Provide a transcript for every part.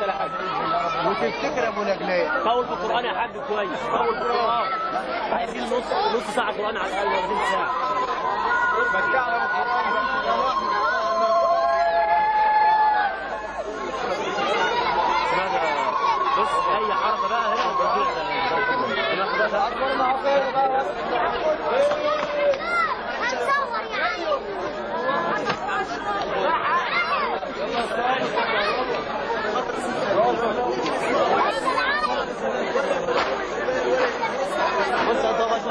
ولا حاجه وتفتكر ابو نجلاء طول في القران يا حاج كويس طول في القران عايزين نص نص ساعه قران على الاقل ولا تلت ساعه متعنا بالقران ماذا بص اي حركه بقى هنا بتضيع اكبر معصيه بقى هتصور يا عم بص يا طبعا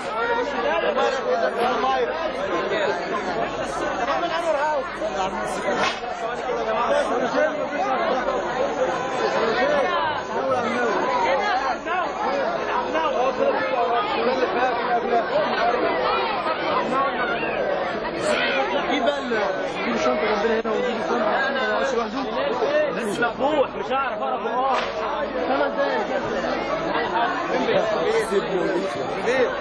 جيب بقى جيب الشنطه جنبنا هنا وجيب الشنطه ما يقعدش لوحده لسه مفتوح مش هعرف اقرا قران خمس دقايق كده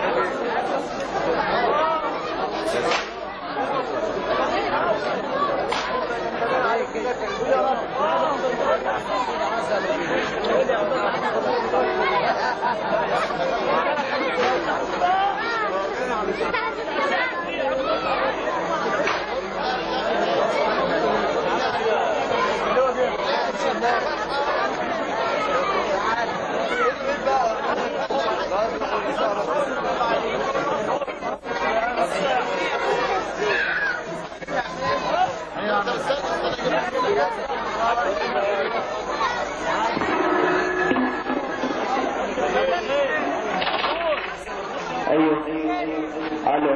ايوه الو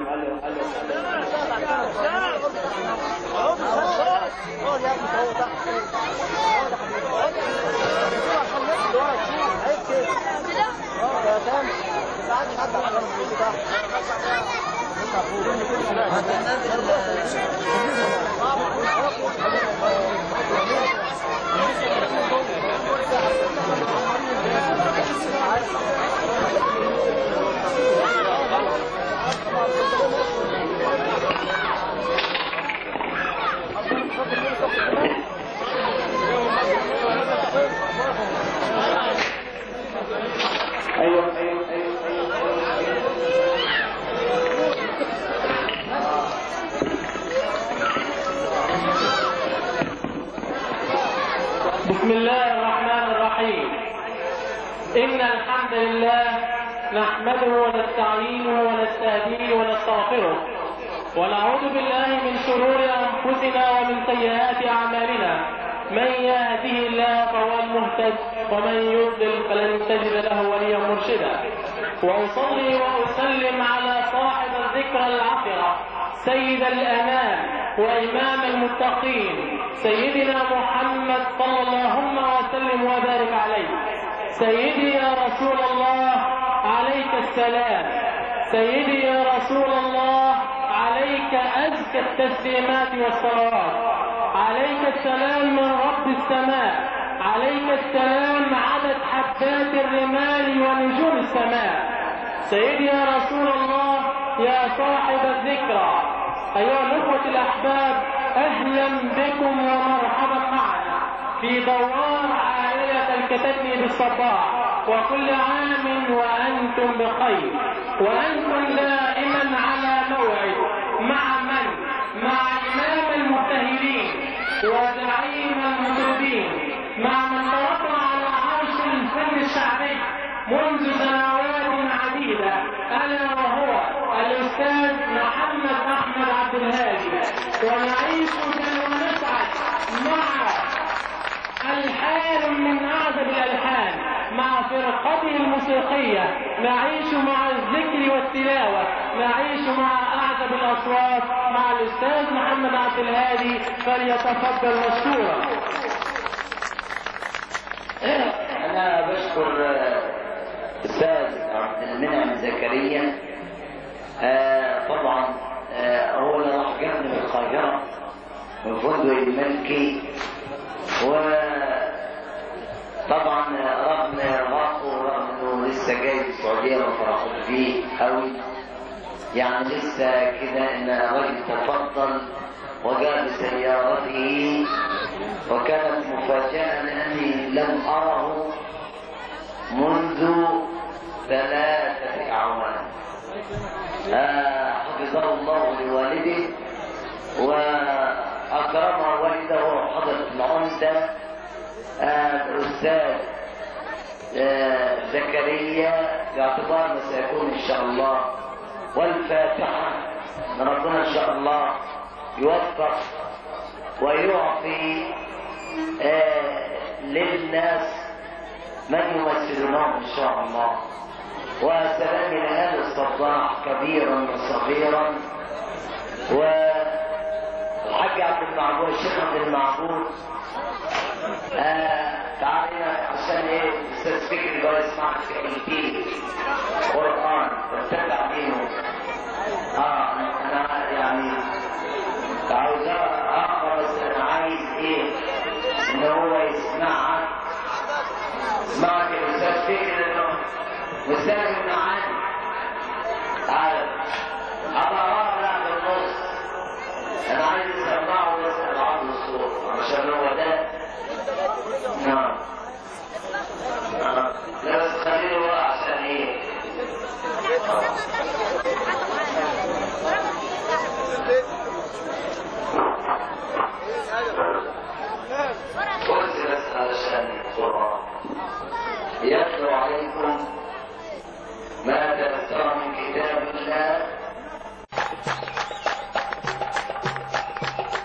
ايوه ايوه ايوه بسم الله الرحمن الرحيم إن الحمد لله نحمده ونستعينه ونستهديه ونستغفره ونعوذ بالله من شرور أنفسنا ومن سيئات أعمالنا من يهده الله فهو المهتد ومن يضلل فلن تجد له وليا مرشدا وأصلي وأسلم على صاحب الذكرى العطرة سيد الأنام وإمام المتقين سيدنا محمد صلى اللهم وسلم وبارك عليه سيدي يا رسول الله عليك السلام سيدي يا رسول الله عليك أزكى التسليمات والصلوات عليك السلام من رب السماء عليك السلام عدد حبات الرمال ونجوم السماء سيدي يا رسول الله يا صاحب الذكرى أيها الأخوة الأحباب أهلا بكم ومرحبا معنا في دوار عائلة الكتتني بالصباح وكل عام وأنتم بخير وأنتم دائما على موعد مع من؟ مع إمام المبتهلين وزعيم المطربين مع من تربى على عرش الفن الشعبي منذ سنوات عديدة ألا وهو الأستاذ محمد أحمد عبد الهادي ونعيش ونسعد مع ألحان من أعذب الألحان مع فرقته الموسيقية نعيش مع الذكر والتلاوة نعيش مع أعذب الأصوات مع الأستاذ محمد عبد الهادي فليتفضل مشكورا أنا بشكر آه، أستاذ عبد المنعم زكريا آه، طبعا آه، هو اللي راح جابني في القاهرة من فندق الملكي وطبعا رغم ارهاقه ورغم انه لسه جاي من السعوديه ما فرحت فيه قوي يعني لسه كده ان الراجل تفضل وجاء بسيارته وكانت مفاجأة لأني لم أره منذ ثلاثة أعوام آه، حفظه الله لوالده وأكرم والده حضرة العمدة آه، الأستاذ آه، زكريا باعتبار ما سيكون إن شاء الله والفاتحة أن ربنا إن شاء الله يوفق ويعطي آه، للناس من يمثلونهم إن شاء الله وسلام لآل الصباح كبيرا وصغيرا والحاج عبد المعبود الشيخ عبد المعبود آه تعالينا عشان ايه استاذ فكري بقى يسمعك في كلمتين قران واتبع دينه اه انا يعني عاوز اقرا بس انا عايز ايه ان هو يسمعك اسمعك يا استاذ فكري انه مستلم معانا تعالى ابقى لا في النص انا عايز اسمعه بس بعض الصوت عشان هو ده نعم آه. لا بس خليه هو عشان ايه قلت بس علشان القرآن يتلو عليكم ما تذكر من كتاب الله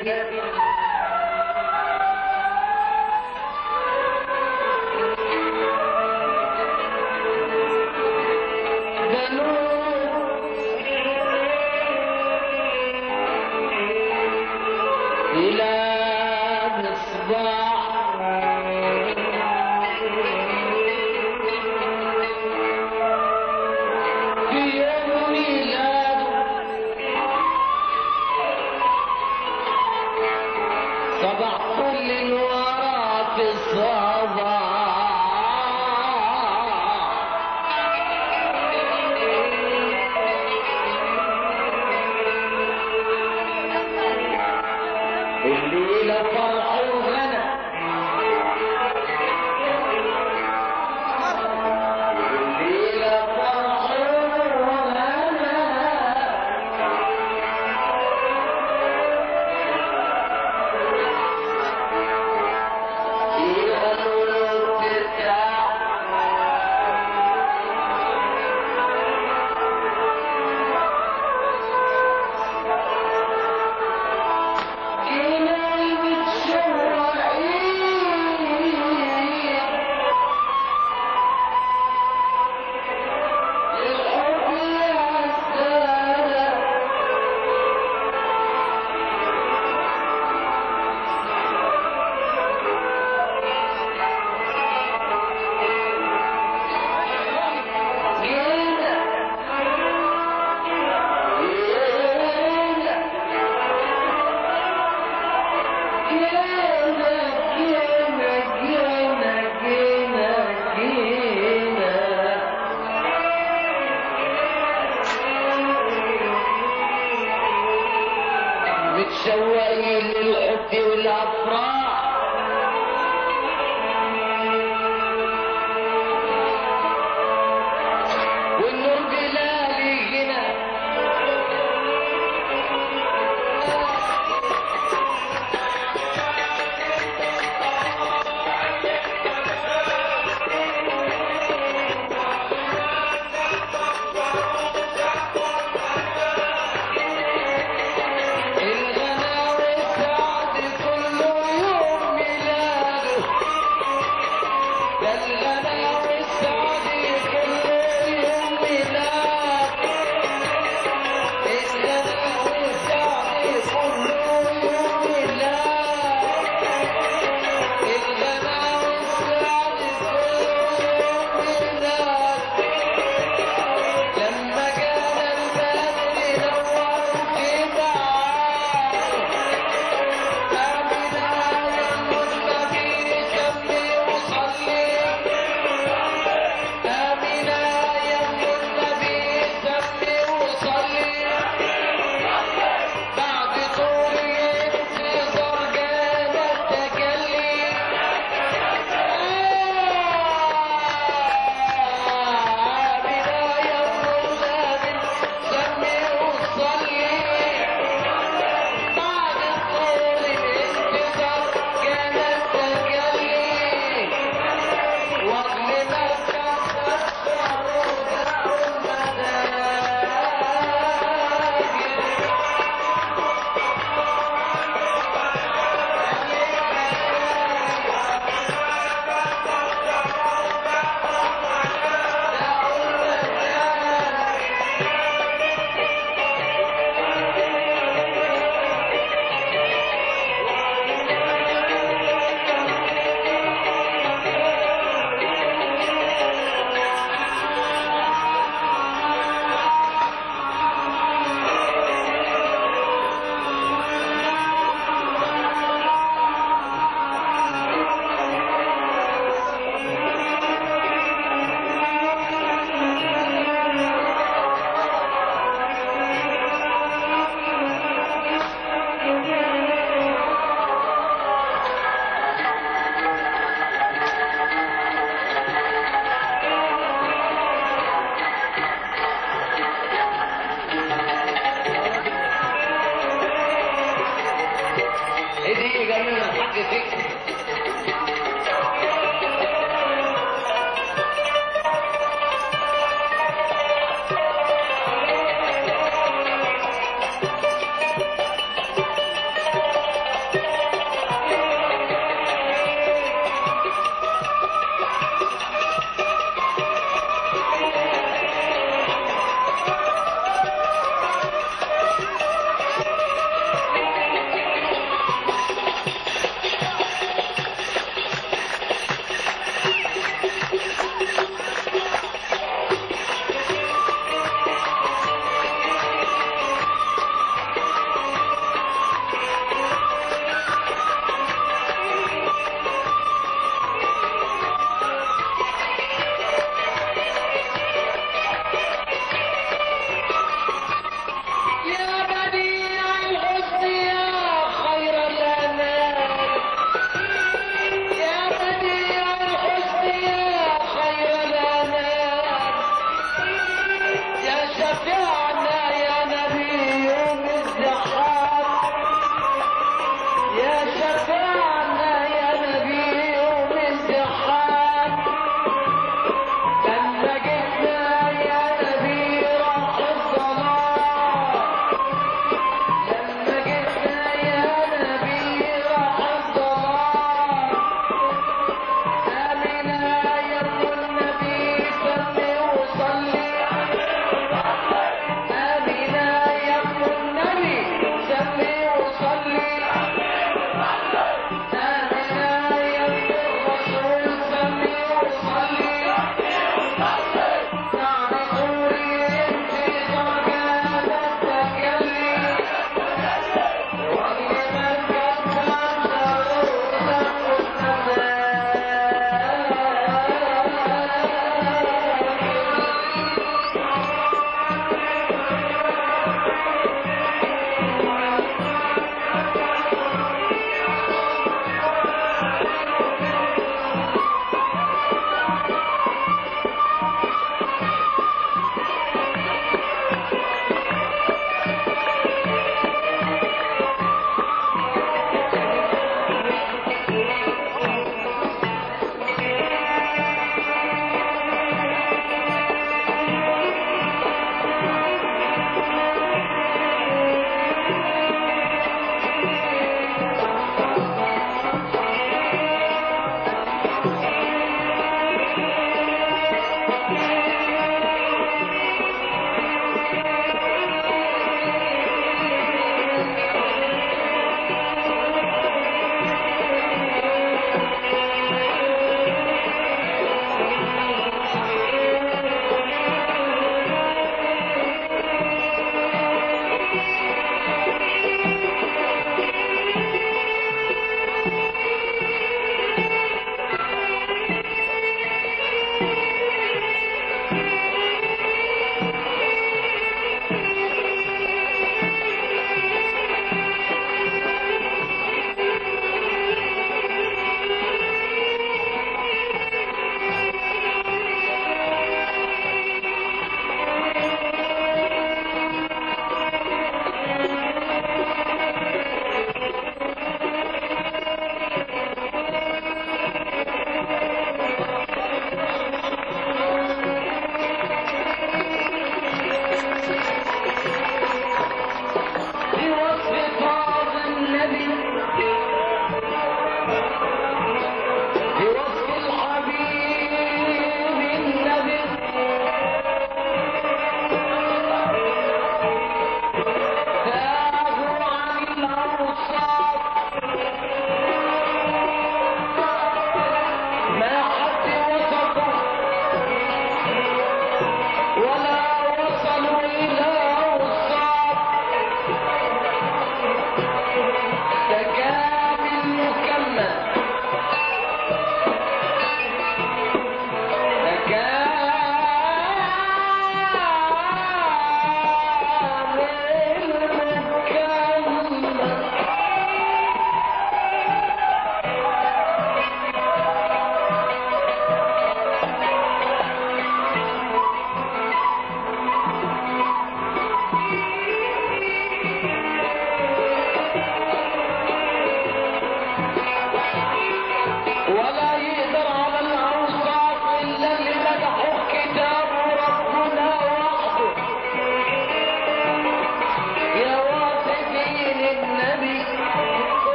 إلى مصباح في يوم ميلاده صبح كل الورى في الصباح الليلة فرح وغنى الليلة فرح وغنى فيها الولود ترتاح إلى المتشوقين للحب يا سادة جينا جينا جينا جينا جينا جينا جينا متشوقين للحب والافراح والنور بلالي هنا الغنى والسعد كله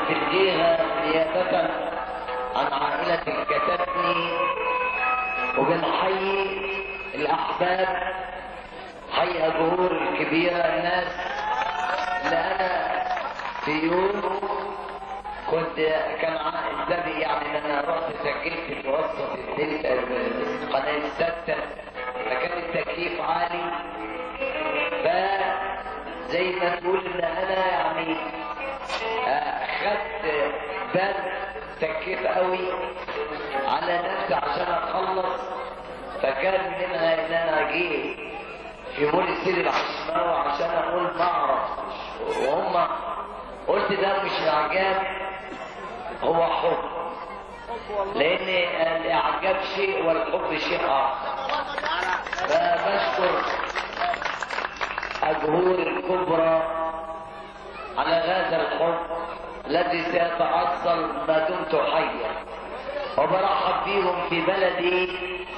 بالجيهة نيابة عن عائلة الكتاتني وبنحيي الأحباب حي أجهور الكبيرة الناس اللي أنا في يوم كنت كان قدامي يعني ان انا رحت سجلت في وسط الدلتا القناه السادسه فكان التكييف عالي فزي ما تقول ان انا يعني اخدت بال تكييف قوي على نفسي عشان اخلص فكان منها ان انا جه في مول السيد العشماوي عشان اقول ما اعرفش وهم قلت ده مش اعجاب هو حب لان الاعجاب شيء والحب شيء اخر فبشكر اجهور الكبرى على هذا الحب الذي سيتأصل ما دمت حيا وبرحب بيهم في بلدي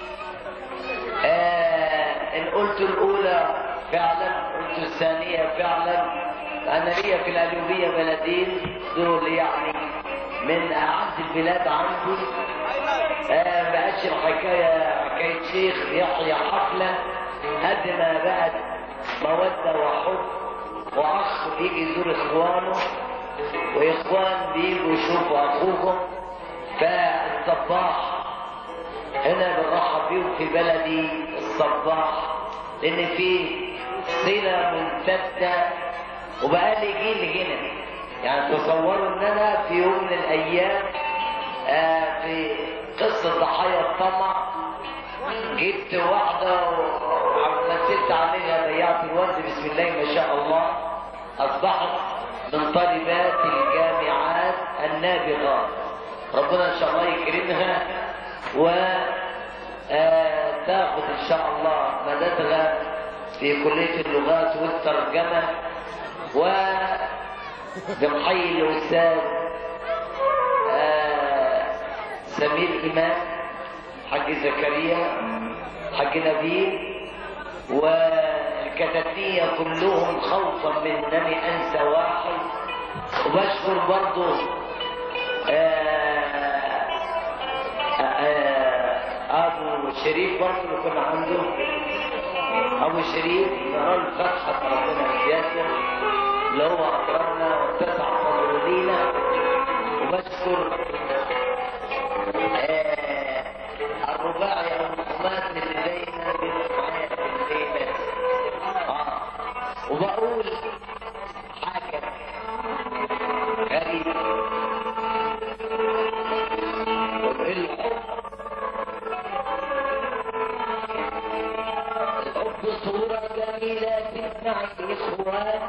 آه ان قلت الاولى فعلا قلت الثانية فعلا انا ليا في الالوبية بلدين دول يعني من اعز البلاد عندي آه بقتش الحكاية حكاية شيخ يحيى حفلة قد ما بقت مودة وحب واخ بيجي يزور اخوانه واخوان بيجوا يشوفوا اخوهم فالصباح هنا بنرحب بيهم في بلدي الصباح لان في صلة ممتدة وبقالي جيل هنا يعني تصوروا ان انا في يوم من الايام آه في قصة ضحايا الطمع جبت واحدة ومثلت عليها بيعت الورد بسم الله ما شاء الله اصبحت من طالبات الجامعات النابغات ربنا ان شاء الله يكرمها و آه تاخذ ان شاء الله مددها في كلية اللغات والترجمة و بنحيي الاستاذ آه سمير امام حق زكريا حق نبيل والكتاتية كلهم خوفا من انني انسى واحد وبشكر برضه آه آه ابو شريف برضه اللي كنا عنده ابو شريف نهار الفتحة ربنا يجازيه اللي هو اكرمنا واتسع صدره لينا وبشكر آه الرباعي او الخماس اللي دايما بيبقى معايا في الليله اه وبقول حاجه غريبه الحب الحب صورة جميلة تجمع الإخوان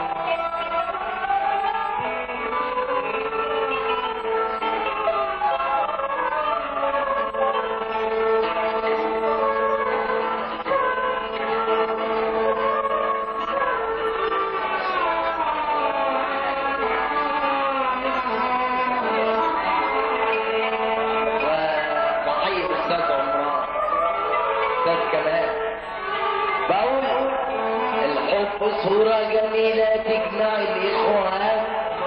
وبحيي الأستاذ عمران أستاذ كمال بقول الحب صورة جميلة تجمع الإخوان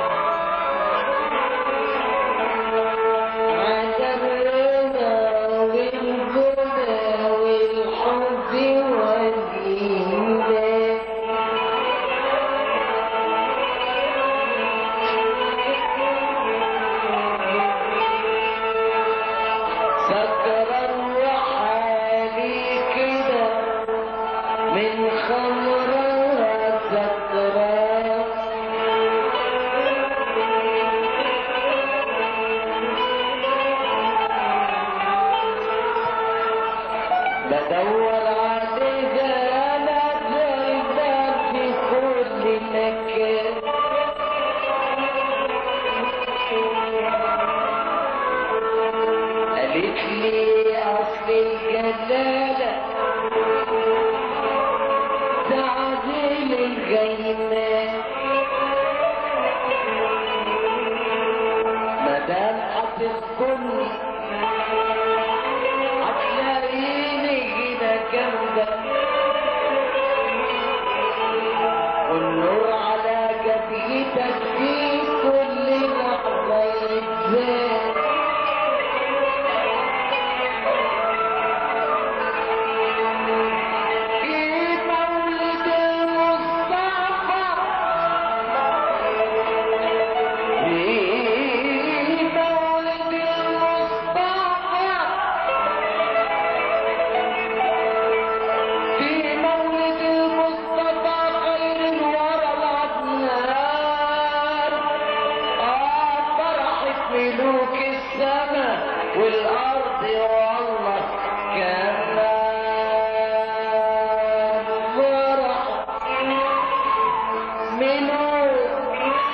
على الرضا والهدى والحب والإيمان سكر وحالي كده من خمرها سكران بدور عليها انا جايبها في كل مكان قالت لي اصل الجلالة تعديل الجيمان مدام هتذكرني هتلاقيني هنا جنبك والنور على جبهتك في كل لحظة ملوك السماء والأرض والله كما فرح ملوك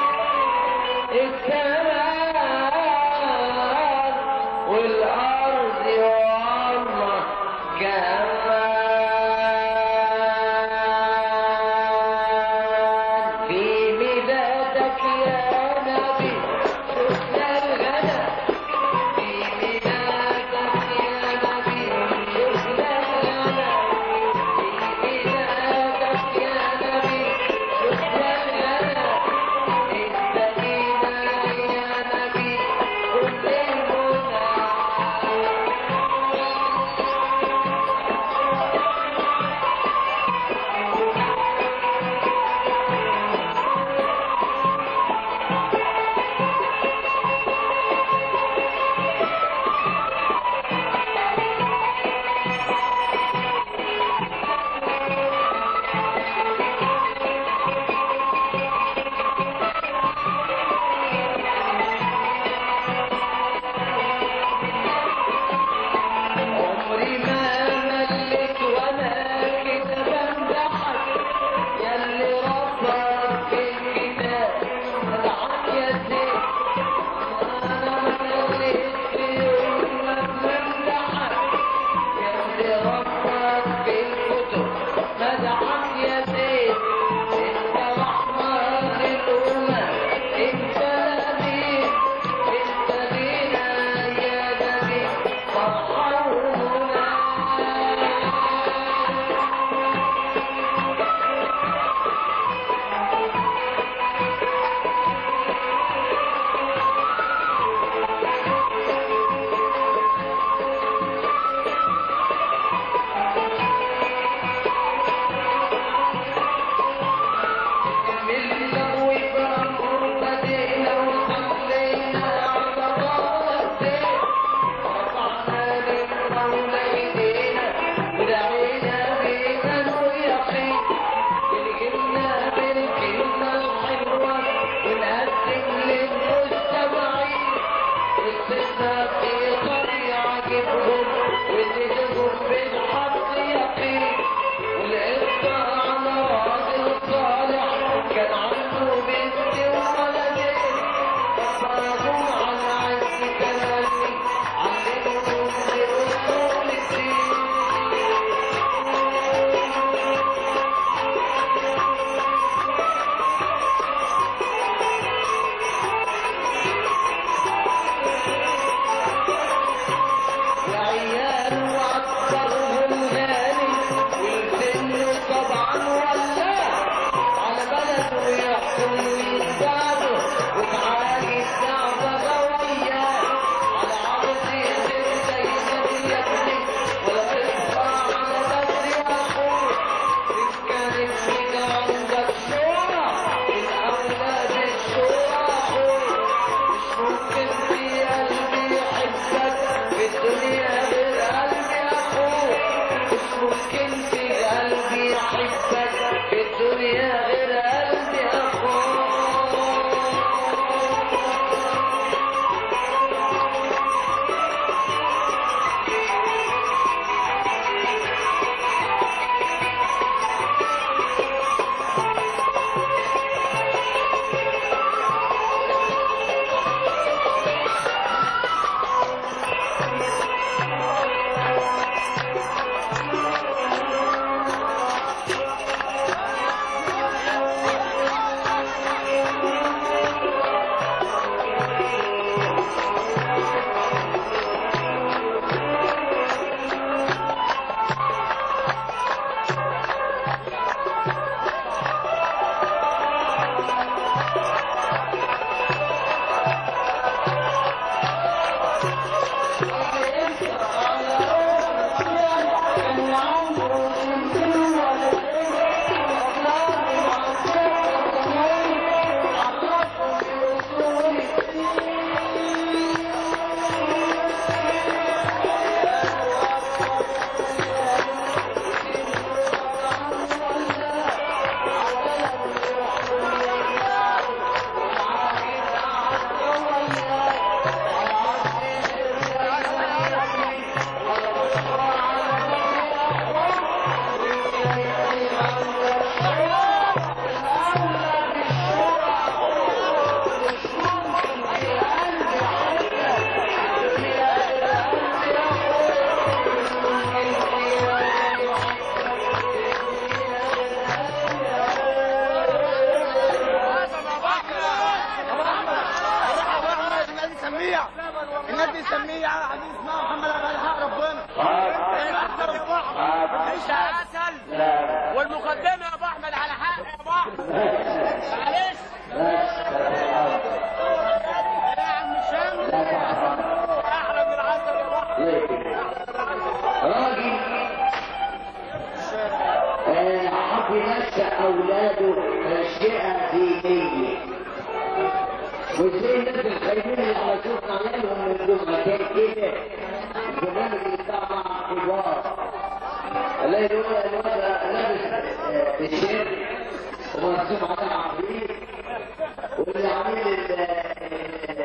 السماء والأرض والله كمان في ميلادك يا نبي شفنا الغنى في ميلادك يا نبي شفنا الغنى في ميلادك يا نبي شفنا الغنى استقينا يا سميع الناس دي سميع عايزين يسمعوا محمد عبد الحق ربنا عيش عسل لا والمقدمه يا ابو احمد على حق يا ابو احمد معلش يا عم هشام احلى من العسل يا ابو احمد راجل آه، حب ينشأ أولاده تنشئة دينية وزي الناس الخايفين اللي على شوفنا عليهم من جمعتين كده البرنامج اللي بتاع مع كبار الاقي الولد الولد لابس آه، تيشيرت ومرسوم عليه عفريت واللي عامل ال-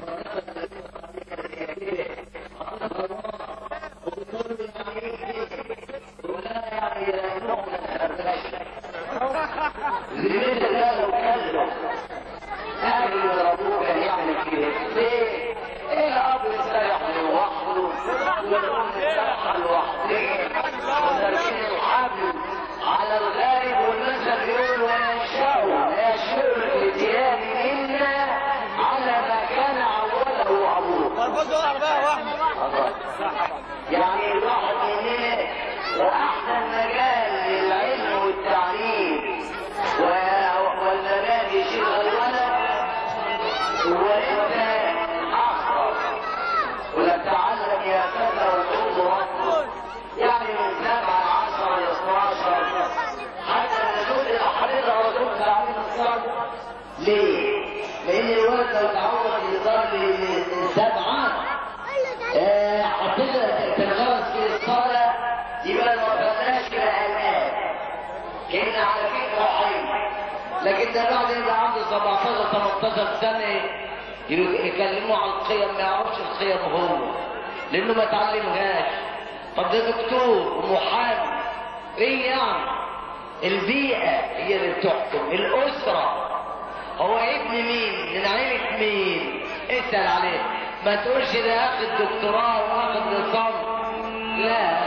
زميلي ده لو كلم اهل يضربوك يعمل كده ليه؟ ايه الاب يستريح لوحده والام تستريح لوحدها وتركين الحبل على الغالب والناس بيقولوا ينشأوا ينشأوا الاتيان منا على ما كان اوله ابوه مربوط العربية يا احمد يعني الواحد مننا واحسن مجال للعلم والتعليم و- والنماذج الغيرة وانت احفظ ولا تعلم يا فتى وخذ ربك يعني من سبعة عشر ل 12 حتى النزول الى حديث الرسول صلى الله عليه وسلم ليه؟ لان الولد لو تعود يصلي من سبعه آه، حطينا تنغرس في الصلاة يبقى ما وصلناش إلى الآن كنا على فكرة حلوة لكن ده بعد يبقى عنده 17 18 سنة يكلموا عن القيم ما يعرفش القيم هو لأنه ما اتعلمهاش طب ده دكتور ومحامي إيه يعني؟ البيئة هي اللي بتحكم الأسرة هو ابن مين من عيلة مين اسأل عليه ما تقولش ده اخد دكتوراه واخد لصم لا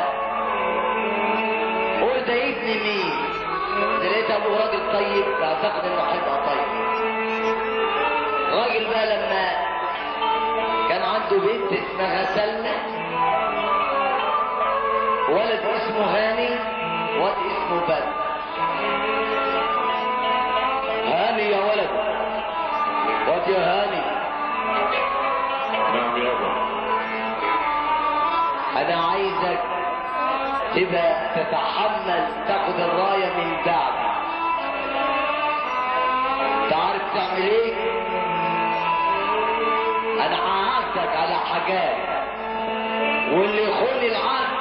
قول ده ابن مين ده لقيت ابوه راجل طيب اعتقد انه هيبقى طيب راجل بقى لما كان عنده بنت اسمها سلمى ولد اسمه هاني واد اسمه بدر هاني يا ولد واد يا هاني نعم يابا انا عايزك تبقى تتحمل تاخد الراية من بعد تعرف تعمل ايه انا هعهدك على حاجات واللي يخون العهد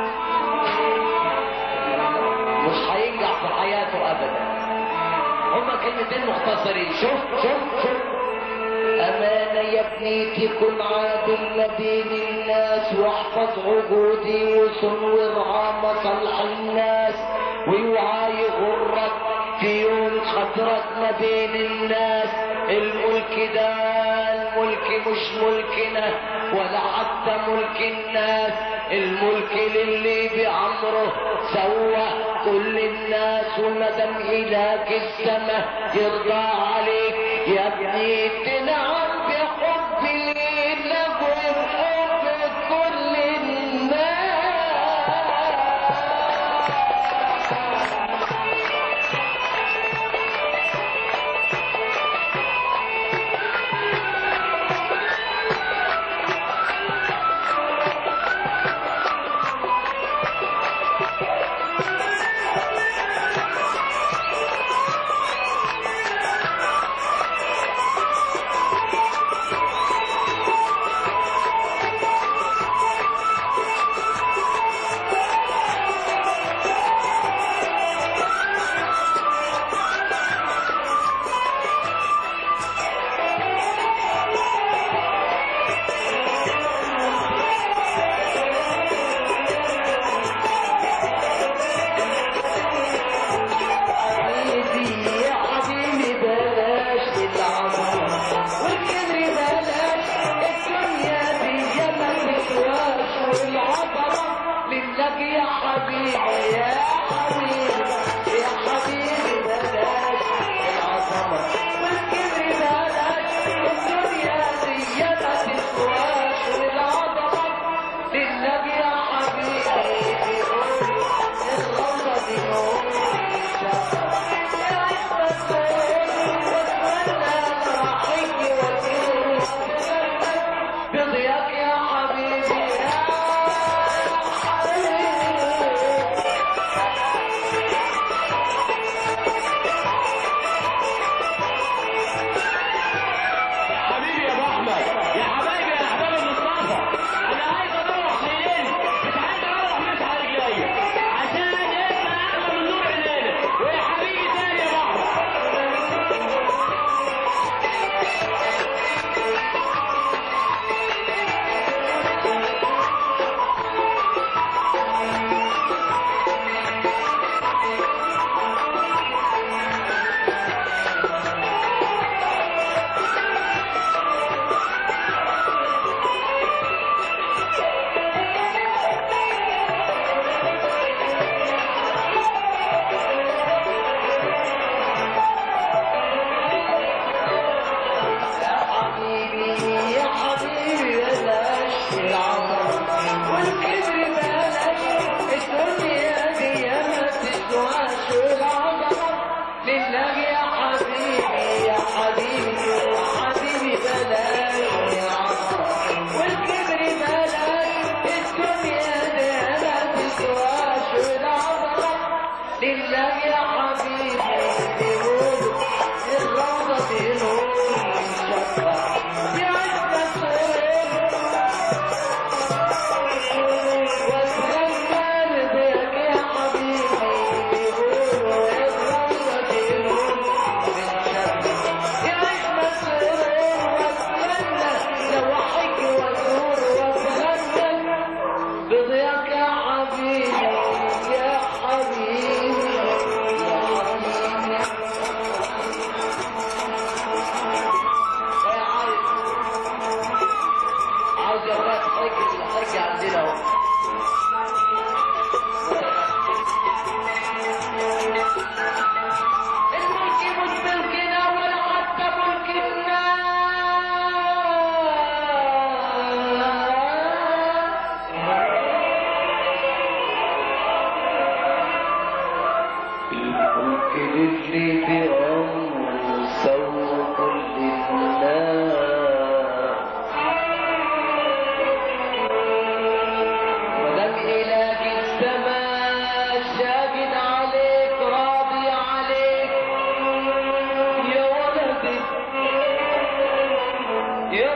مش هينجح في حياته ابدا هما كلمتين مختصرين شوف شوف شوف أمانة يا ابني تكون عادل ما بين الناس واحفظ عقودي وصن وارعى مصالح الناس واوعى يغرك في يوم خطرك ما بين الناس الملك ده الملك مش ملكنا ولا حتى ملك الناس الملك للي بعمره سوى كل الناس ومدام إلهك السما يرضى عليك يا ابني تنعم بحب الإله وبحب كل الناس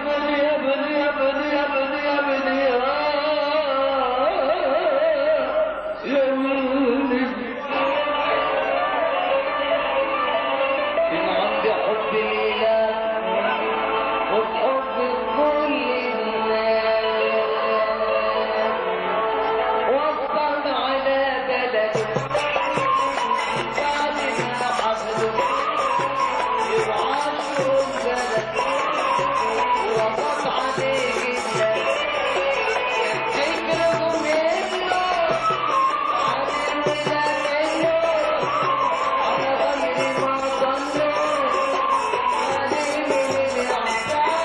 ابني يا ابني يا ابني يا ابني يا ابني يا ابني من عند حب الإله وحب كل الناس وصل على بلد بعد ما حفظوا يبعثوا البلد وقط عليه الناس تكرهوا منه عن الولاد منه على غير ما ظنوا عليه من الإحسان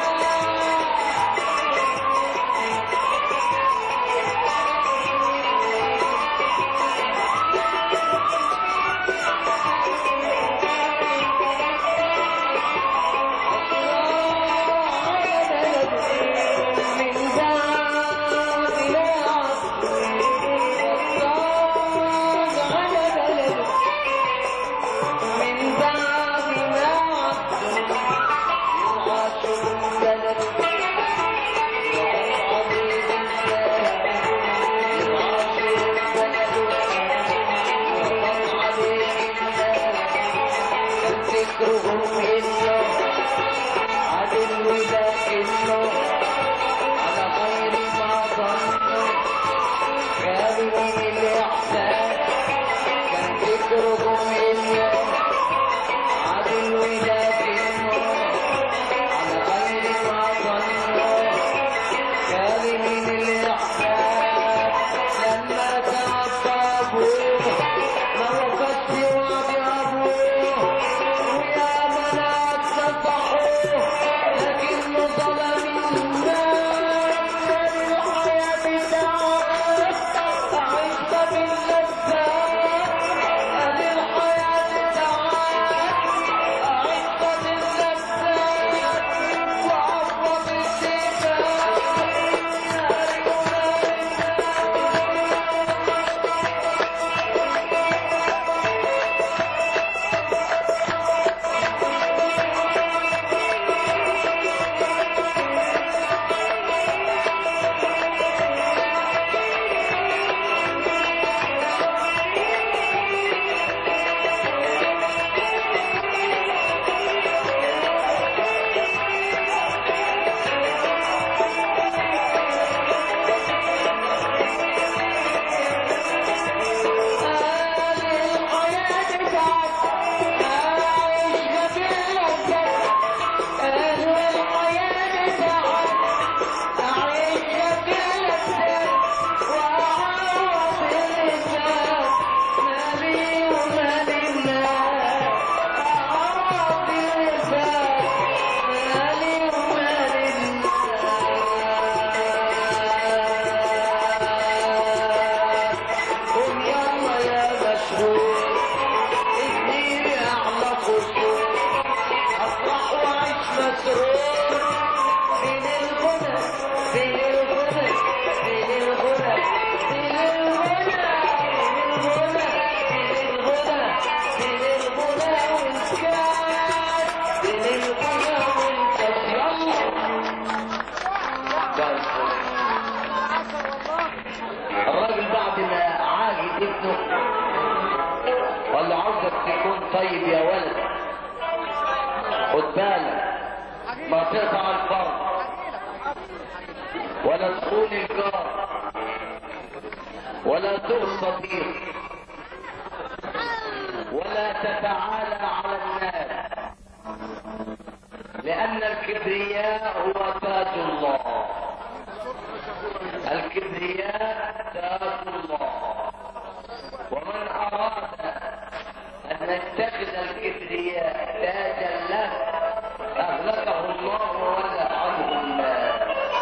فكرهم إنه عدل لكنه على غير ما ظنوا كانوا من الإحسان كان فكرهم إنه عدل لكنه على غير ما ظنوا كان من الإحسان لما تعصبوا ما وقت وعد أبوه ويا منات صفحوه لكنه ظلم الناس الحياة بتاعه عشت باللذات هذه الحياة بتاعه عشت باللذات وعفوة بالشفاء قم يلا يا مشهور اديني اعلى خشوع افرح واعيش مسرور فين الغنى فين الغنى فين الغنى فين الغنى فين الغنى فين الغنى والكاس فين الغنى والكاس يلا الراجل بعد ما عاجل ابنه قال له عاوزك تكون طيب يا ولد خد بالك ما تقطع الفرد ولا تخون الجار ولا تؤذي الصديق ولا تتعالى على الناس لأن الكبرياء هو تاج الله الكبرياء تاج الله ومن أراد أن يتخذ الكبرياء تاجا له أهلكه الله ولعنه الله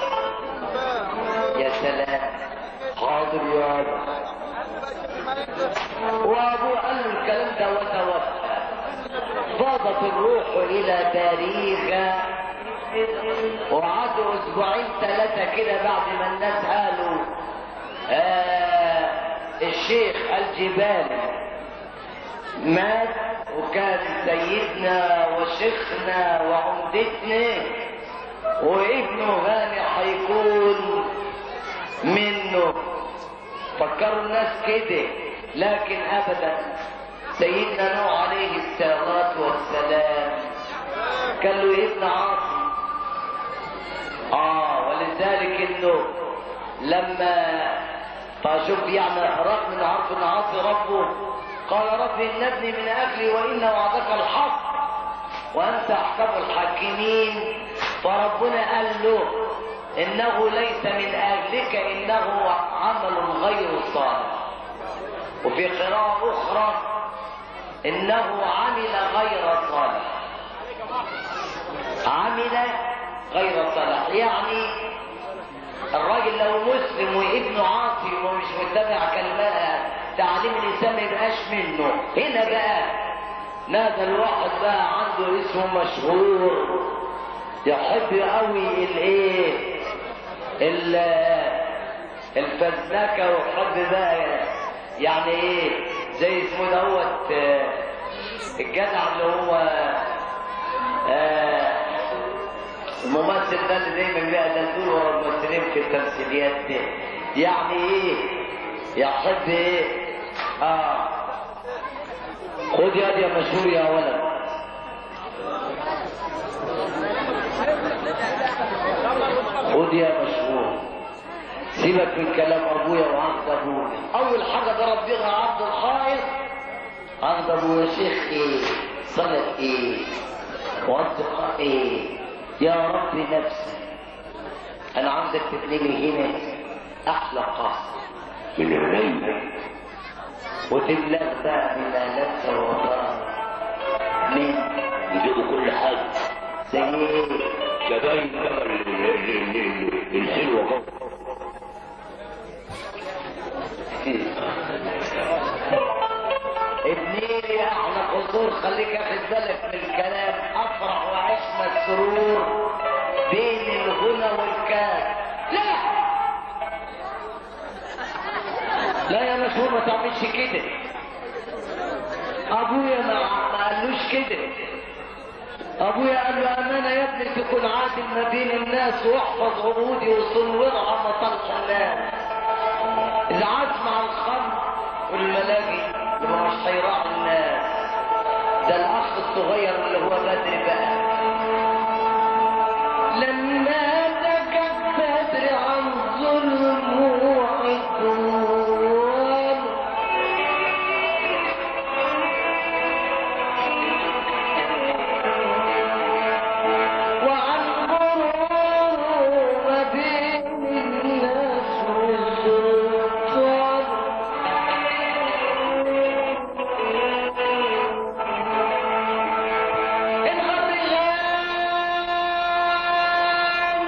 يا سلام حاضر يا أبا وأبو قال الكلام ده وتوفى فاضت الروح إلى باريخا وقعدوا اسبوعين ثلاثة كده بعد ما الناس قالوا آه الشيخ الجبالي مات وكان سيدنا وشيخنا وعمدتنا وابنه هاني هيكون منه فكروا الناس كده لكن ابدا سيدنا نوح عليه الصلاه والسلام كان له ابن عاصم اه ولذلك انه لما فشوف يعني رغم ان عرف ان عاصي ربه قال رب ان ابني من اهلي وان وعدك الحق وانت احكم الحاكمين فربنا قال له انه ليس من اهلك انه عمل غير صالح وفي قراءة اخرى انه عمل غير صالح عمل غير صالح يعني الراجل لو مسلم وابنه عاصي ومش متبع كلمات تعليم الانسان ما يبقاش منه هنا بقى نازل واحد بقى عنده اسمه مشهور يحب قوي الايه ال- الفزلكه ويحب بقى يعني ايه زي اسمه دوت آه، الجدع اللي هو آه، الممثل ده اللي دايما بقى دلدول ورا الممثلين في التمثيليات دي يعني ايه يحب ايه اه خد يد يا مشهور يا ولد خد يا مشهور سيبك من كلام ابويا وعبد ابويا اول حاجه ضرب بيها عبد الحائط عبد ابويا شيخ ايه صلاه ايه واصدقاء ايه يا رب نفسي انا عاوزك تبني هنا احلى قصر من الريب وتبلغ بقى بما لك وطار من يجيبوا كل حاجه زي ايه شبايب بقى ال- ال- ال- ال- الحلوة بقى ابني احلى قصور خليك اخد بالك من الكلام افرح واعيش مسرور بين الغنى والكاف لا لا يا مشهور ما تعملش كده ابويا ما ما قالوش كده ابويا قال له امانه يا ابني تكون عادل ما بين الناس واحفظ عهودي وصورها مطلع الناس العاش مع الخمر والملاجئ اللي هو مش هيراعي الناس ده الاخ الصغير اللي هو بدر بقى لما سكت بدر عن ظلم وعدوان وعن غرور ما بين الناس والسلطان الغر غاب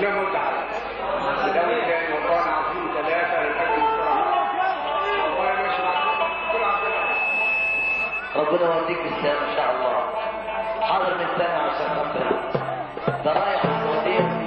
نام وتعالى بدوري تاني والله العظيم ثلاثة للأجل بسرعة والله ماشي العظيم كل عظيم ربنا يوديك بالسلامة إن شاء الله حاضر من سنة عشان خاطر ده رايح السعودية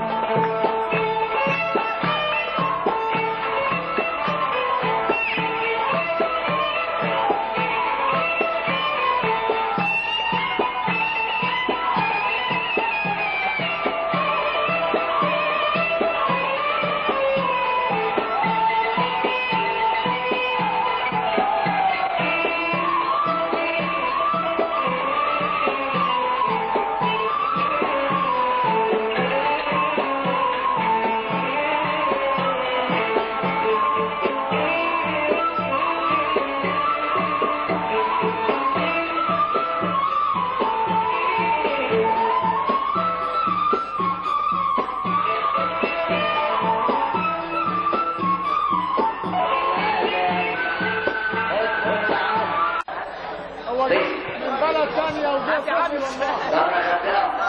هو من بلد ثانية وجوه قبل والله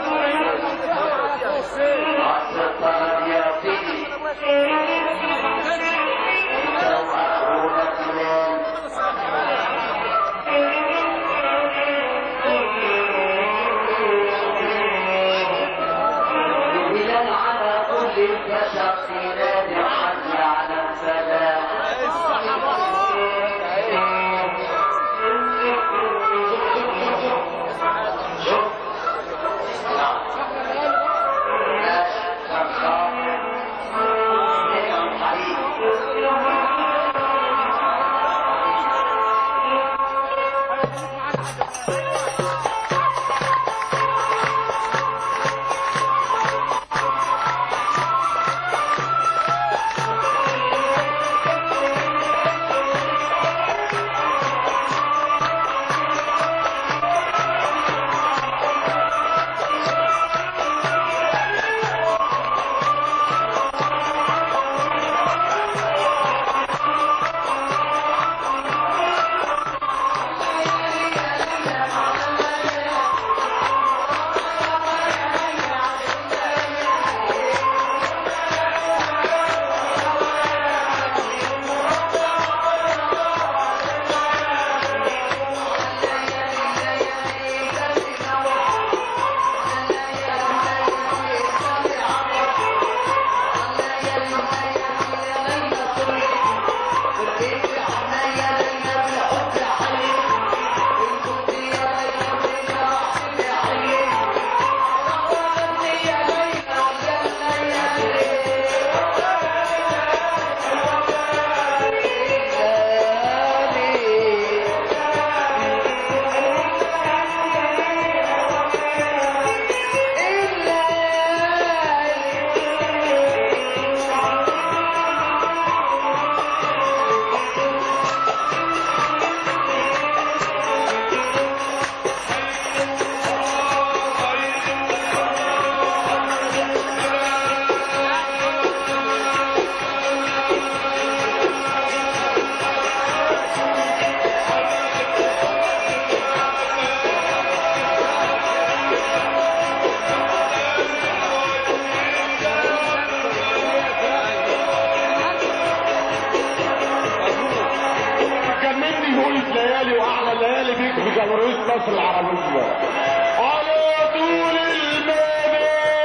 عصر الطلب يا سيدي لو أخرون فلان بلال على كل البشر في نادي الحج على الفلاح شوف نعم ماشي خمسة نعم حبيبي كان مني يقول الليالي واحلى الليالي بيك في جمهوريه مصر العربيه على طول المدى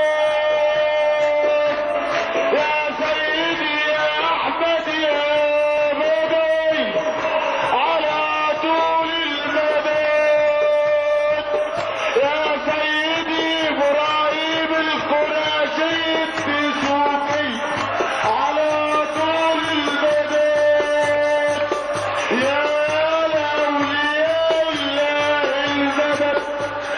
يا سيدي يا احمد يا بدوي على طول المدى يا سيدي ابراهيم القرشي الدسوقي على طول المدى يا الأولياء الله المدد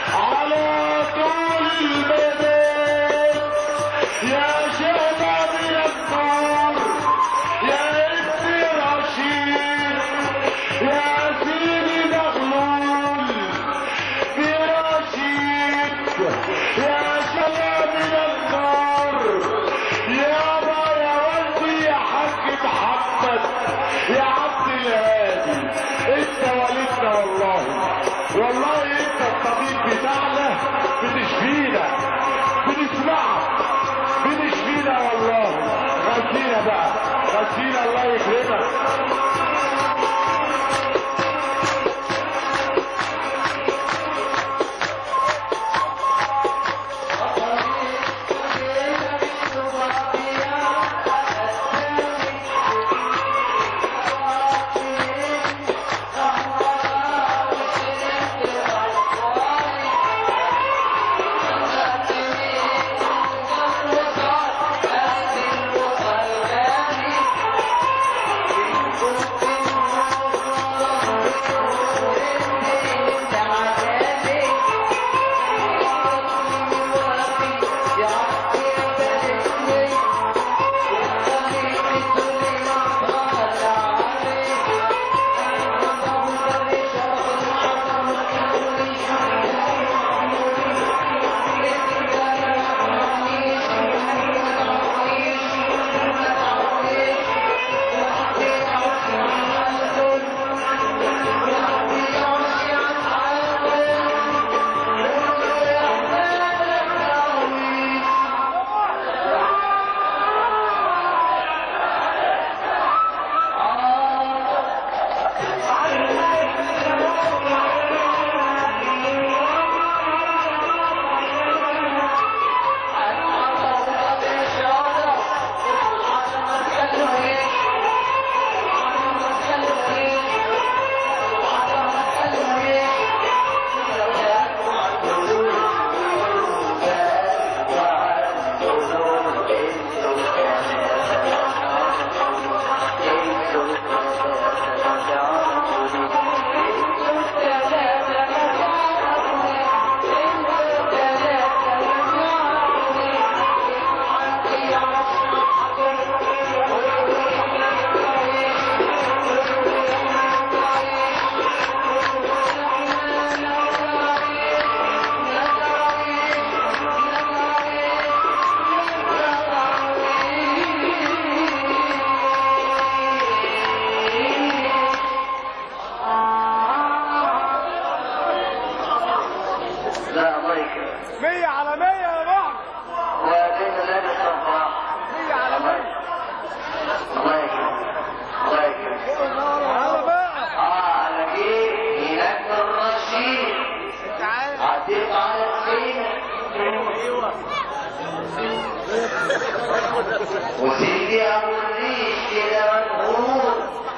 وسيدي ابو الريش كده والغرور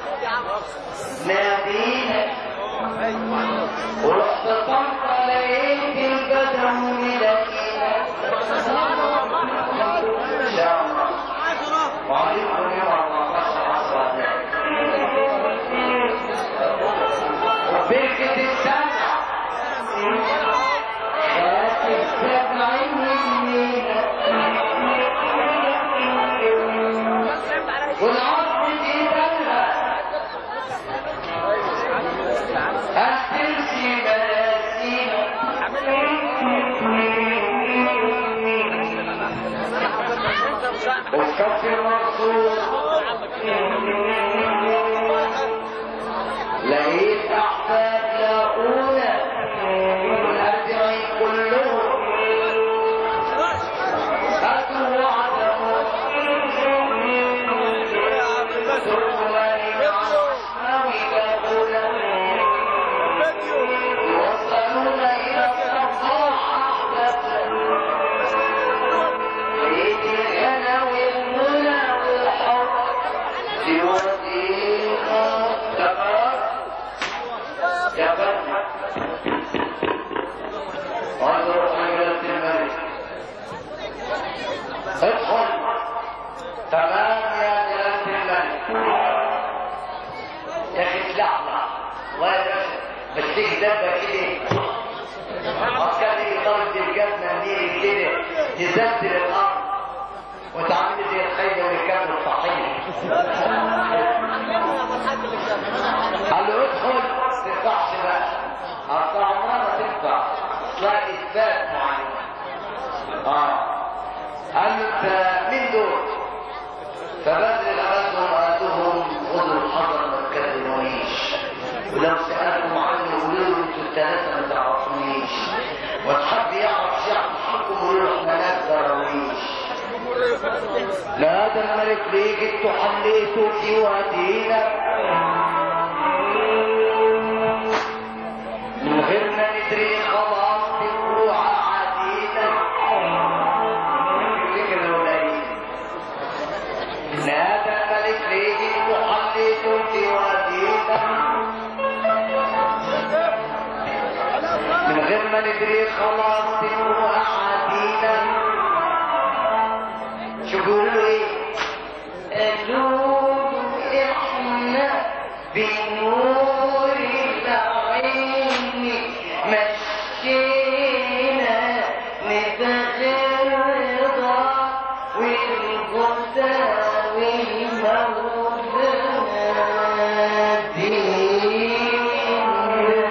نادينا ورحت طنطا لقيت البدر ملكينا ان شاء الله وعليكم يوم 14 عصر وبركة السبع خات السبع منينا والعصر في بلها هتمشي بلاسينا وكف المرصود لقيت احباب لاقونا والارجعين كلهم اتوا وعدهم سروري عشماوي جابونا يوصلونا الى الصفاح احبابنا لقيت الغنى والمنى والحب يودينا تمام يا بني انظر حجرة الملك ادخل تمام يا جلالة الملك يا اخي تلحلح الله يبارك بس تيجي دبه كده عسكري يجي ضرب الجبنه منين كده يزلزل الارض وتعمل زي الخيبه والكبد الصحيح قال له ادخل ما تنفعش بقى اصل عمرها ما تنفع اصلها اثبات معين اه قال له انت مين دول؟ فبدر غزهم قال لهم خذوا الحذر ما تكلمونيش ولو سالكم عني قولوا له انتوا الثلاثه ما تعرفونيش وتحب يعرف شيء عن حقكم قولوا له احنا ناس دراويش لا ده الملك ليه جبتوا حليتوا في وادينا من غير ما ندري خلاص تبقوا عادينا فكر الولايين لا ده الملك ليه جبتوا حليتوا في وادينا من غير ما ندري خلاص تبقوا عادينا شو بيقولوا ايه؟ قالوا احنا بنور العين مشينا نتغرضى والغدى والمولى دينا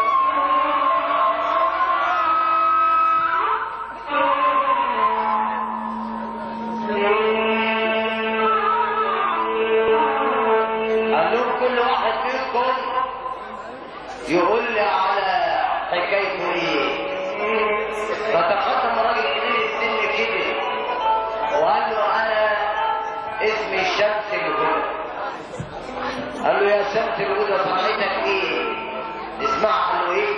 قال لهم كل واحد منكم يقول لي على حكايته ايه فتقدم راجل كبير السن كده وقال له انا اسمي الشمس الهدى قال له يا شمس الهدى طلعتك ايه اسمع قال له ايه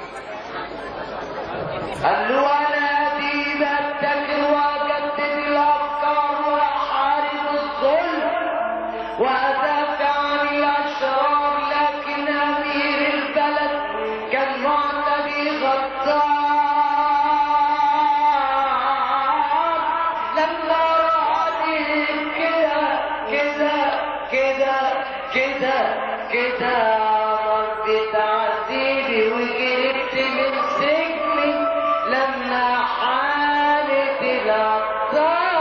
قال له انا اديب ابتكر واجدد الافكار واحارب الظلم وأدافع عن الأشرار لكن أمير البلد كان معتدي غدار لما رأني كده كده كده كده كده أمر بتعذيبي وجربت من سجني لما حالت الأبطال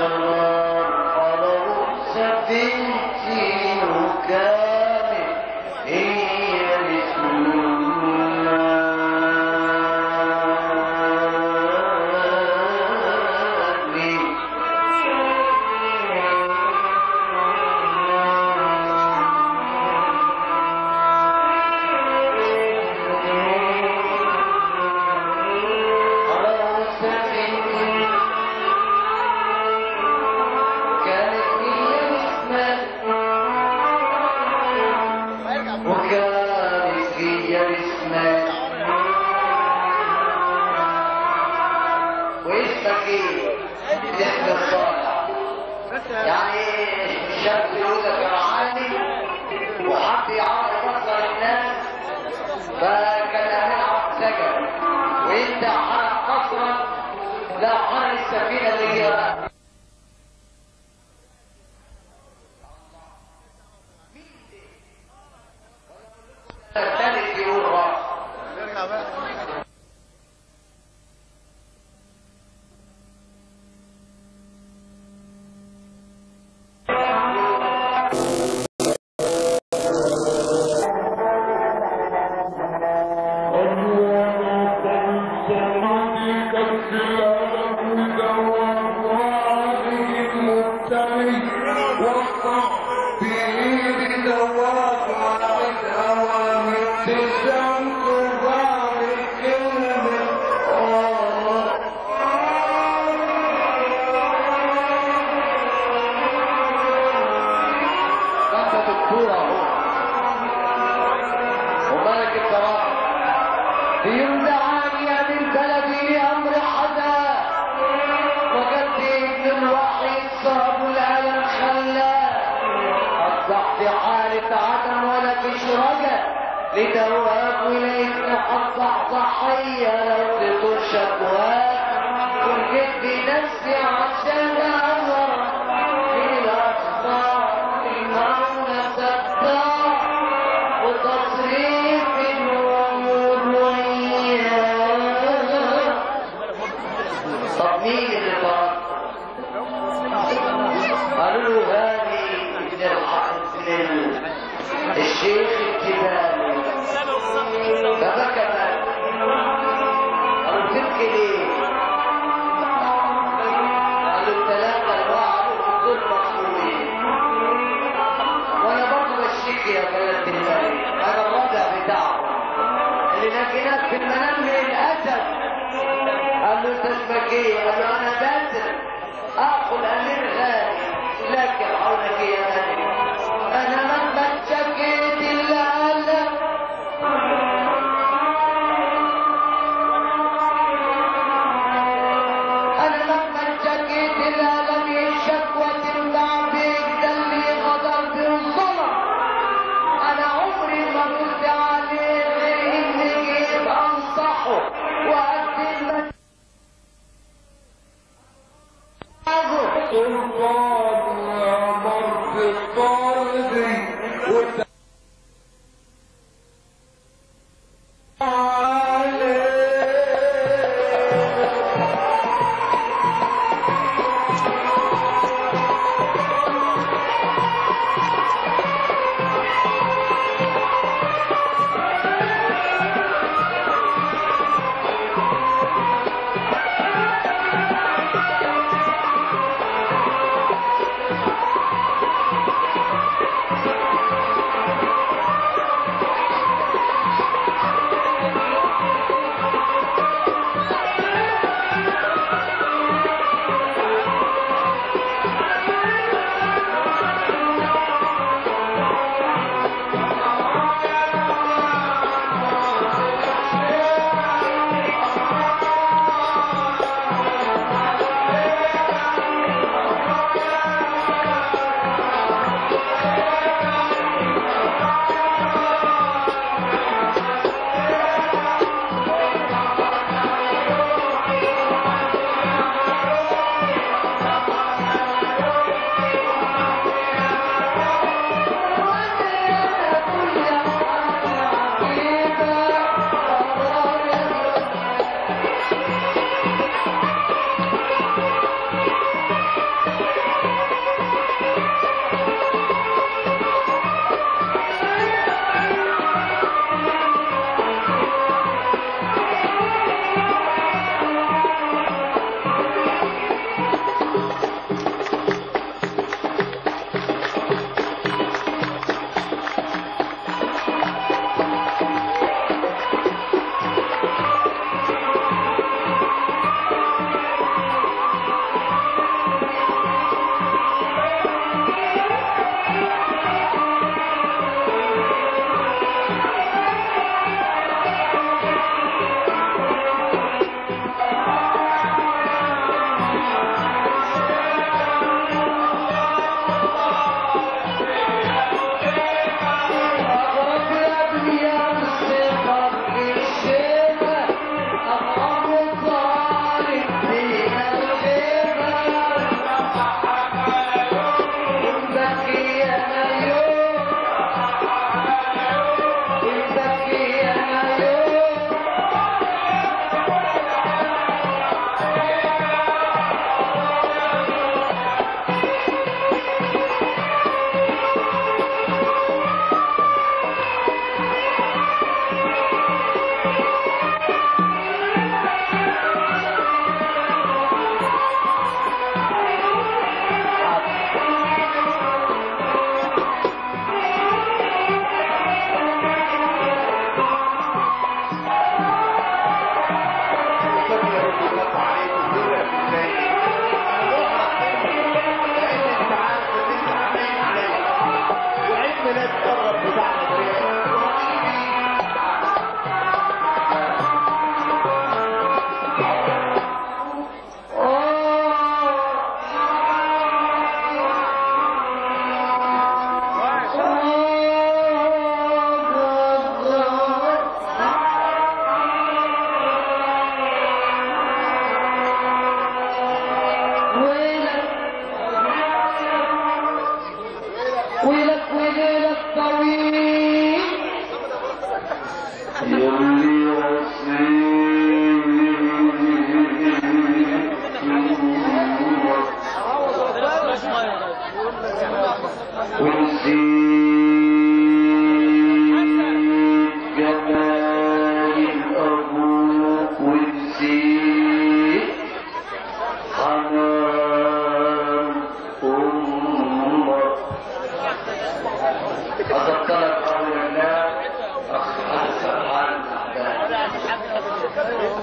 النار قالوا سفينتي وكانت هي النار قالوا سفينتي كانت هي الاسماء وكانت هي الاسماء واسمك ايه؟ اسم الصالح يعني الشاب يقولك يا عالي وحب يعرف مصدر الناس فكان هنلعب سجن وانت حرق قصرك لا حرق السفينه اللي هي الثالث يقول راس انت دكتور اهو ومالك القرار يمدعان يا من بلدي امر حدا وقد ابن الوحيد صاب الالم خلاه اصبح في حالة عدم ولا فيش رجا لتواب وليك اصبح ضحية لو تطول شكواك وجيت بنفسي عشان اعور من الاخطاء المولى ستار وتصريف الامور وياه طب مين اللي طرد؟ قالوا له هاني بن الحق بن الشيخ التباني فبكى بقى قالوا تبكي ليه؟ قالوا الثلاثة الواحد دول مخصومين وانا برضه بشتكي يا بلد الملك انا الرابع بتاعهم اللي لقيناك في المنام من الاسد قال له انت اسمك ايه؟ قال له انا باسل اخو الامير غالي لكن حولك يا غالي انا مهما اتشكيت الا قالك انا مهما اتشكيت الا لم الشكوى تنفع بيك ده اللي غدر بالظلم انا عمري ما قلت عليه غير اني جيت انصحه واقدم سلطان يا مرض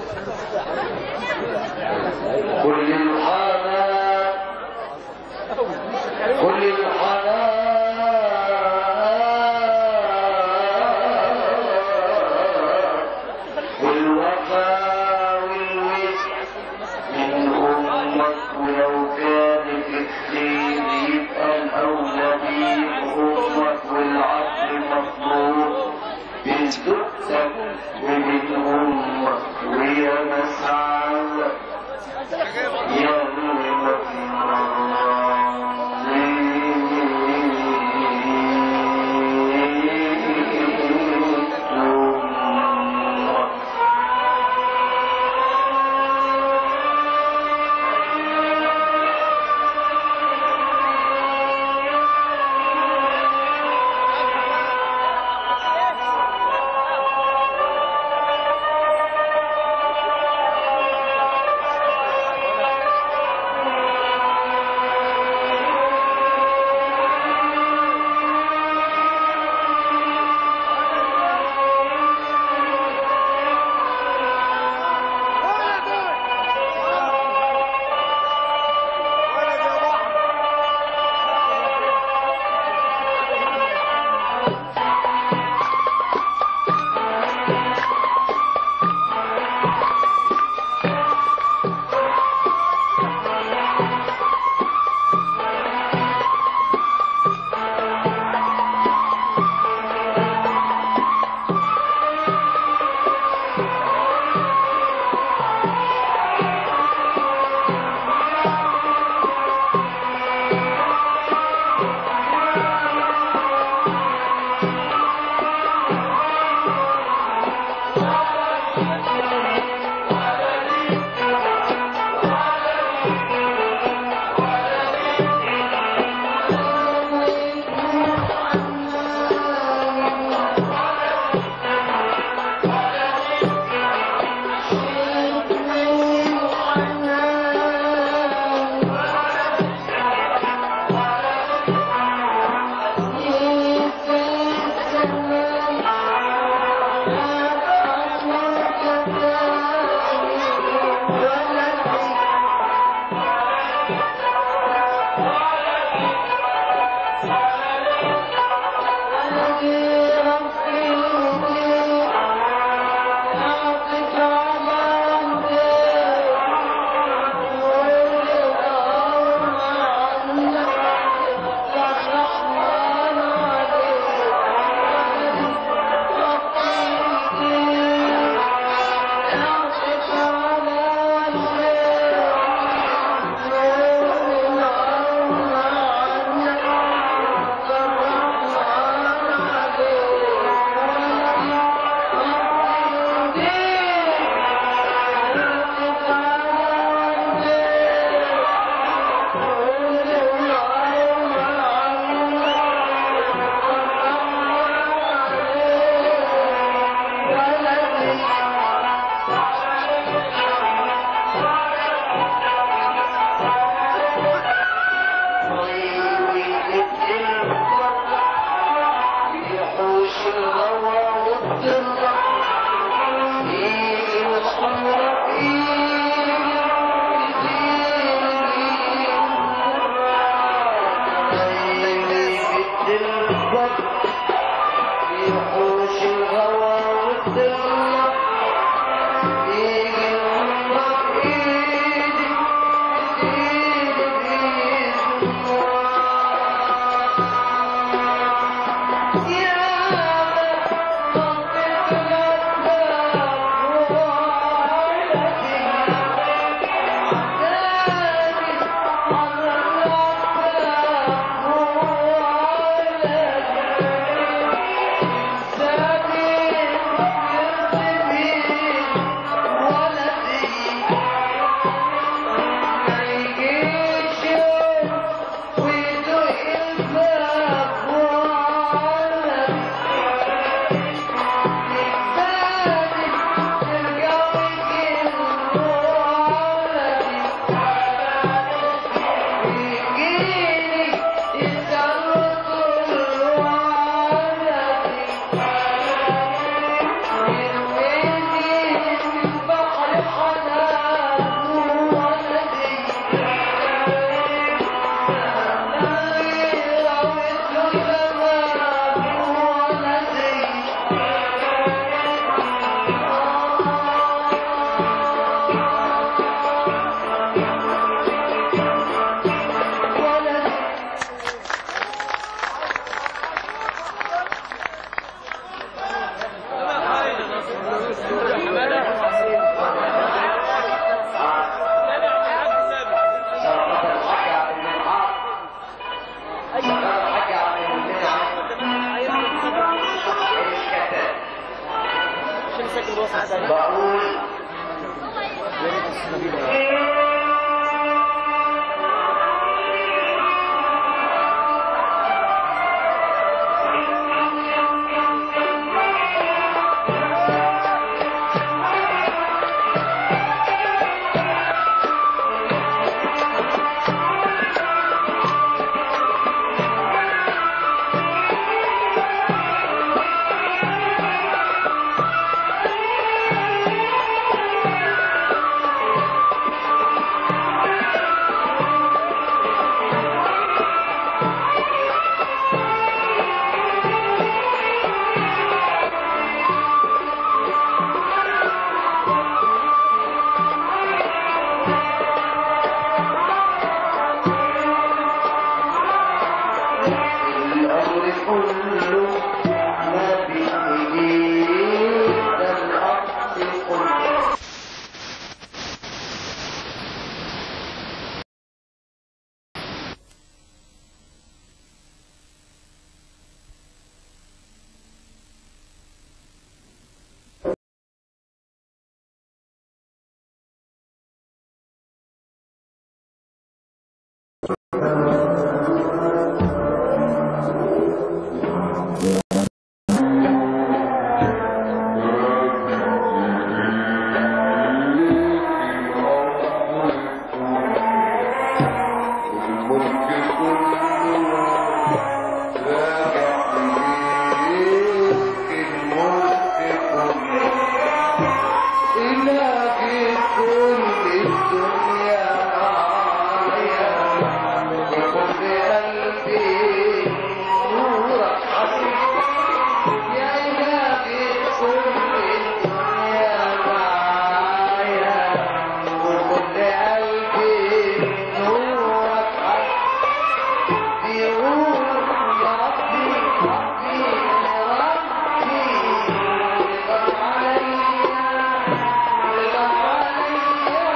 كل الحالات كل الحالات والوفاء والوسع من أمك ولو كانت الدين يبقى الأولى أمك والعقل مطلوب من زوجتك ومن أمك ويا مسعى حبيبي الأمر كله ما بإيديه الأرض كله الملك كله راجع إليك الملك كله إلهك كل الدنيا معايا وكل قلبي نورك حبيب يا إلهي كل الدنيا معايا وكل قلبي نورك حبيب يقول يا ربي ربي يا ربي رضا عليا رضا عليا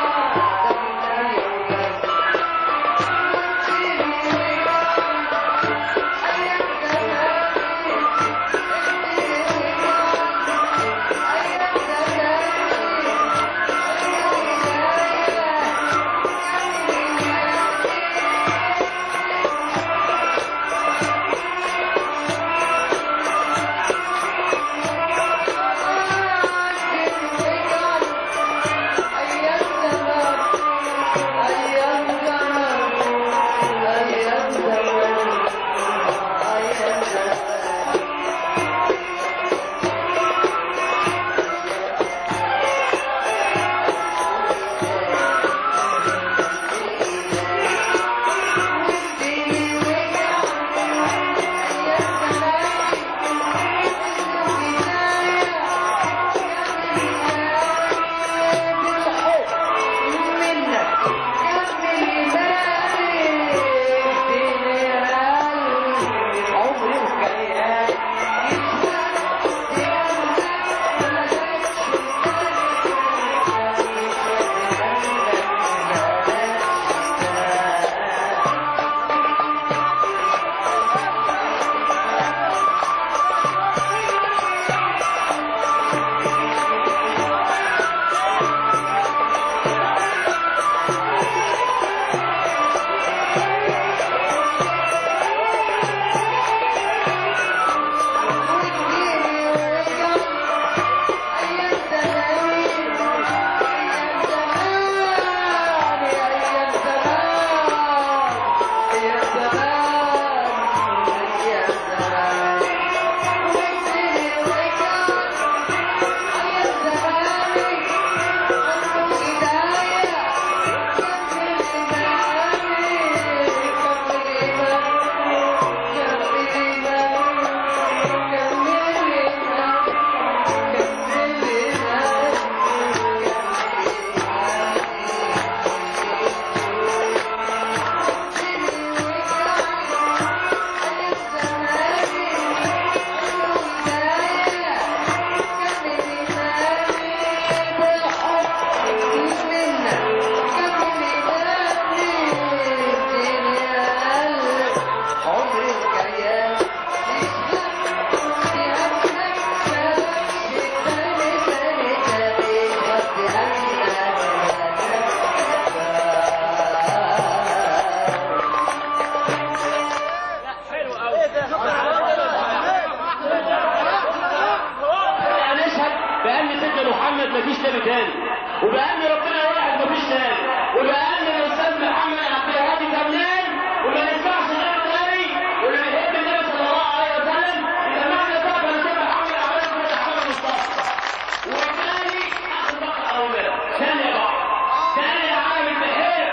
وبأن ربنا واحد مفيش تاني وبأن الأستاذ محمد عبد الهادي فنان وما ينفعش غير تاني واللي بيحب النبي صلى الله عليه وسلم يسمعنا بقى فلسفة محمد عبد الهادي محمد مصطفى والثاني آخر بقى أولاد ثانية بقى ثانية يا عالم التحية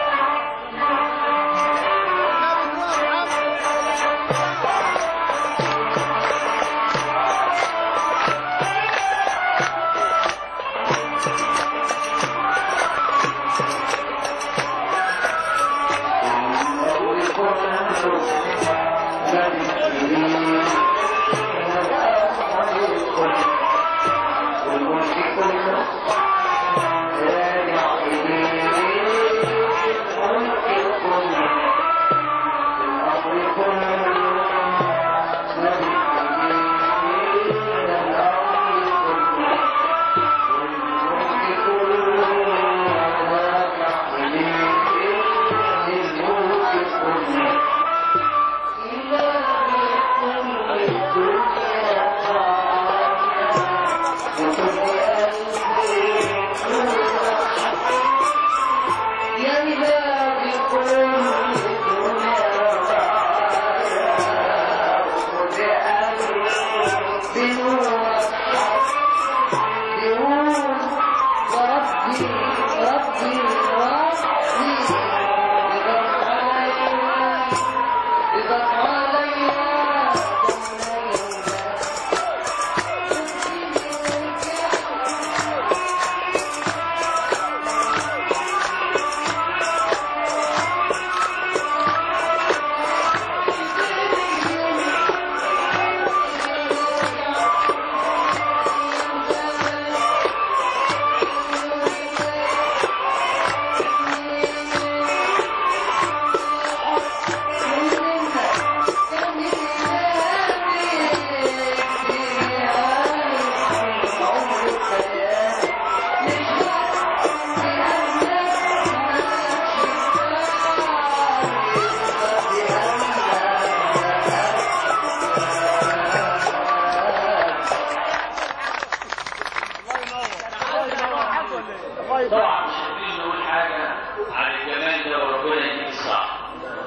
طبعا مش قادرين نقول حاجه عن الجمال ده وربنا يديك الصح